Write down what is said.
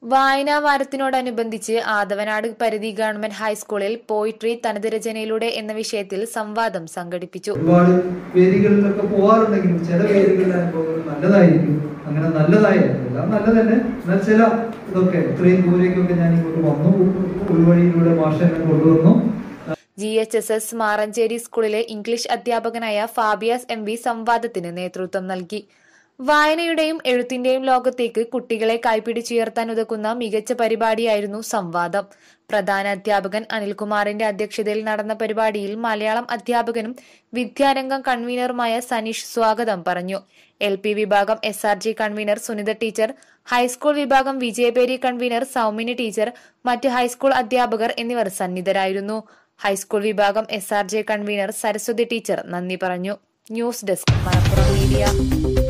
വായനാ വാരത്തിനോടനുബന്ധിച്ച് ആദവനാട് പരിധി ഗവൺമെന്റ് ഹൈസ്കൂളിൽ പോയിട്രി തനത് രചനയിലൂടെ എന്ന വിഷയത്തിൽ സംവാദം സംഘടിപ്പിച്ചു ഒരുപാട് വേദികളിലൊക്കെ പോകാറുണ്ടെങ്കിലും ചില വേദികളിലാകുമ്പോൾ നല്ലതായിരിക്കും അങ്ങനെ നല്ലതായിരുന്നു എല്ലാം നല്ല തന്നെ എന്നാൽ ചില ഇതൊക്കെ ഇത്രയും ദൂരേക്കൊക്കെ ഞാൻ ഇങ്ങോട്ട് വന്നു ഉൾവഴിയിലൂടെ ഭാഷ എന്നെ കൊണ്ടുവന്നു G H S S Maranchery സ്കൂളിലെ ഇംഗ്ലീഷ് അധ്യാപകനായ ഫാബിയാസ് എം വി സംവാദത്തിന് നേതൃത്വം നൽകി വായനയുടെയും എഴുത്തിന്റെയും ലോകത്തേക്ക് കുട്ടികളെ കൈപിടിച്ചുയർത്താൻ ഉതകുന്ന മികച്ച പരിപാടിയായിരുന്നു സംവാദം പ്രധാന അധ്യാപകൻ അനിൽകുമാറിന്റെ അധ്യക്ഷതയിൽ നടന്ന പരിപാടിയിൽ മലയാളം അധ്യാപകനും വിദ്യാരംഗം കൺവീനറുമായ സനീഷ് സ്വാഗതം പറഞ്ഞു എൽ പി വിഭാഗം S R G convenor Sunitha teacher high school വിഭാഗം വിജയപേരി കൺവീനർ സൗമിനി ടീച്ചർ മറ്റ് ഹൈസ്കൂൾ അധ്യാപകർ എന്നിവർ സന്നിധരായിരുന്നു ഹൈസ്കൂൾ വിഭാഗം S R J convenor Saraswathi teacher നന്ദി പറഞ്ഞു ന്യൂസ് ഡെസ്ക് മലപ്പുറം മീഡിയ